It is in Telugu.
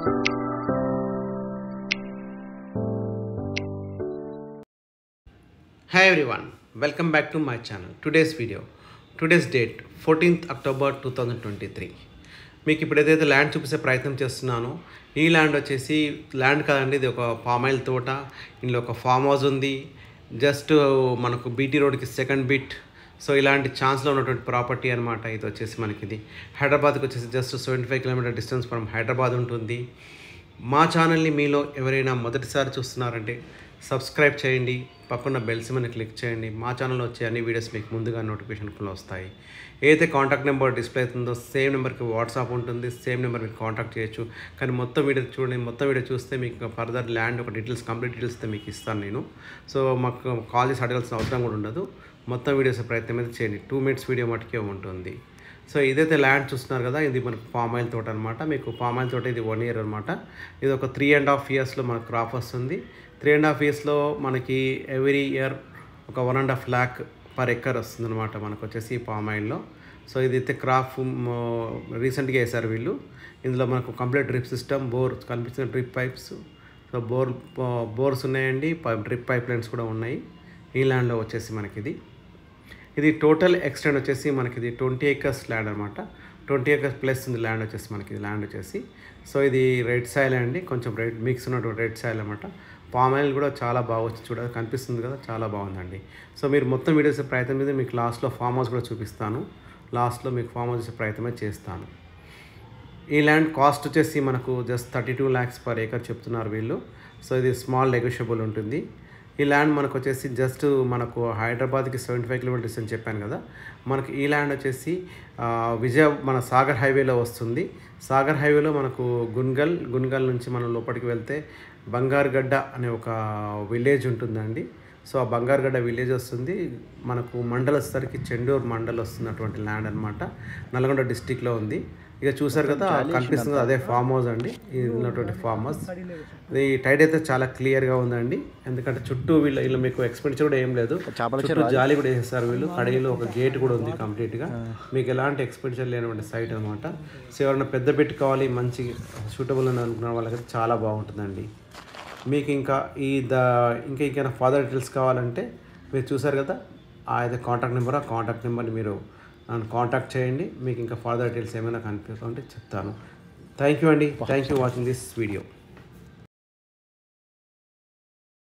Hi everyone, welcome back to my channel. Today's video, today's date 14th October 2023. మీకు ఇప్పుడు ఏదైతే ల్యాండ్ చూపించే ప్రయత్నం చేస్తున్నానో ఈ ల్యాండ్ వచ్చేసి ల్యాండ్ కాదండి ఇది ఒక పామాయిల్ తోట ఇందులో ఒక ఫామ్ హౌస్ ఉంది జస్ట్ మనకు బీటీ రోడ్కి సెకండ్ బిట్ సో ఇలాంటి ఛాన్స్లో ఉన్నటువంటి ప్రాపర్టీ అనమాట ఇది వచ్చేసి మనకి ఇది హైదరాబాద్కి వచ్చేసి just seventy five kilometer distance from Hyderabad ఉంటుంది మా ఛానల్ని మీలో ఎవరైనా మొదటిసారి చూస్తున్నారంటే సబ్స్క్రైబ్ చేయండి పక్కన బెల్ సిమ్ని క్లిక్ చేయండి మా ఛానల్లో వచ్చే అన్ని వీడియోస్ మీకు ముందుగా నోటిఫికేషన్ వస్తాయి ఏదైతే కాంటాక్ట్ నెంబర్ డిస్ప్లే అవుతుందో సేమ్ నెంబర్కి వాట్సాప్ ఉంటుంది సేమ్ నెంబర్ మీరు కాంటాక్ట్ చేయొచ్చు కానీ మొత్తం వీడియో చూడండి మొత్తం వీడియో చూస్తే మీకు ఫర్దర్ ల్యాండ్ ఒక డీటెయిల్స్ కంప్లీట్ డీటెయిల్స్ అయితే మీకు ఇస్తాను నేను సో మాకు కాల్ చేసి అడగాల్సిన అవసరం కూడా ఉండదు మొత్తం వీడియోస్ ప్రయత్నం అయితే చేయండి టూ మినిట్స్ వీడియో మటుకే ఉంటుంది సో ఇదైతే ల్యాండ్ చూస్తున్నారు కదా ఇది మనకు పామ్ ఆయిల్ తోట అనమాట మీకు పామ్ ఆయిల్ తోట ఇది వన్ ఇయర్ అనమాట ఇది ఒక త్రీ అండ్ హాఫ్ ఇయర్స్లో మనకు క్రాప్ వస్తుంది త్రీ అండ్ హాఫ్ ఇయర్స్లో మనకి ఎవ్రీ ఇయర్ ఒక one and half lakh per acre వస్తుంది అనమాట మనకు వచ్చేసి పామ్ ఆయిల్లో సో ఇది అయితే క్రాప్ రీసెంట్గా వేశారు వీళ్ళు ఇందులో మనకు కంప్లీట్ డ్రిప్ సిస్టమ్ బోర్ కనిపిస్తున్న drip pipes so bore bores ఉన్నాయండి డ్రిప్ పైప్ లైన్స్ కూడా ఉన్నాయి ఈ ల్యాండ్లో వచ్చేసి మనకి ఇది ఇది టోటల్ ఎక్స్టెండ్ వచ్చేసి మనకి ఇది ట్వంటీ ఏకర్స్ ల్యాండ్ అనమాట ట్వంటీ ఏకర్స్ ప్లస్ ఉంది ల్యాండ్ వచ్చేసి మనకి ఇది ల్యాండ్ వచ్చేసి సో ఇది రెడ్ సాయిల్ అండి కొంచెం రెడ్ మిక్స్ ఉన్నటువంటి రెడ్ సాయిల్ అనమాట పామ్ ఆయిల్ కూడా చాలా బాగా వచ్చి చూడ కనిపిస్తుంది కదా చాలా బాగుందండి సో మీరు మొత్తం వీడియోస్ ప్రయత్నం మీద మీకు లాస్ట్లో ఫామ్ హౌస్ కూడా చూపిస్తాను లాస్ట్లో మీకు ఫామ్ హౌస్ చేసే ప్రయత్నమే చేస్తాను ఈ ల్యాండ్ కాస్ట్ వచ్చేసి మనకు just thirty two lakhs per acre చెప్తున్నారు వీళ్ళు సో ఇది స్మాల్ నెగోషియబుల్ ఉంటుంది ఈ ల్యాండ్ మనకు వచ్చేసి జస్ట్ మనకు హైదరాబాద్కి సెవెంటీ ఫైవ్ కిలోమీటర్స్ అని చెప్పాను కదా మనకు ఈ ల్యాండ్ వచ్చేసి ఆ, విజయ మన సాగర్ హైవేలో వస్తుంది సాగర్ హైవేలో మనకు గున్గల్ గున్గల్ నుంచి మనం లోపలికి వెళ్తే బంగారుగడ్డ అనే ఒక విలేజ్ ఉంటుందండి సో ఆ బంగారుగడ్డ విలేజ్ వస్తుంది మనకు మండల్ వచ్చేసరికి చెండూరు మండల్ వస్తున్నటువంటి ల్యాండ్ అనమాట నల్గొండ డిస్టిక్లో ఉంది ఇక చూసారు కదా కనిపిస్తుంది కదా, అదే ఫామ్ హౌస్ అండి ఇది ఉన్నటువంటి ఫామ్ హౌస్ ఇది టైట్ అయితే చాలా క్లియర్గా ఉందండి ఎందుకంటే చుట్టూ వీళ్ళు వీళ్ళు మీకు ఎక్స్పెండిచర్ కూడా ఏం లేదు చుట్టూ జాలి కూడా వేసేస్తారు వీళ్ళు కడిగిలో ఒక గేట్ కూడా ఉంది కంప్లీట్గా మీకు ఎలాంటి ఎక్స్పెండిచర్ లేనటువంటి సైట్ అనమాట సో ఎవరైనా పెద్ద పెట్టి కావాలి మంచి సూటబుల్ అని అనుకున్న వాళ్ళకైతే చాలా బాగుంటుందండి మీకు ఇంకా ఈ ద ఇంకా ఇంకైనా ఫాదర్ డీటెయిల్స్ కావాలంటే మీరు చూసారు కదా ఆ అయితే కాంటాక్ట్ నెంబర్ ఆ కాంటాక్ట్ నెంబర్ని మీరు నన్ను కాంటాక్ట్ చేయండి మీకు ఇంకా ఫాదర్ డీటెయిల్స్ ఏమైనా కనిపిస్తుంటే చెప్తాను థ్యాంక్ యూ అండి thank you watching this video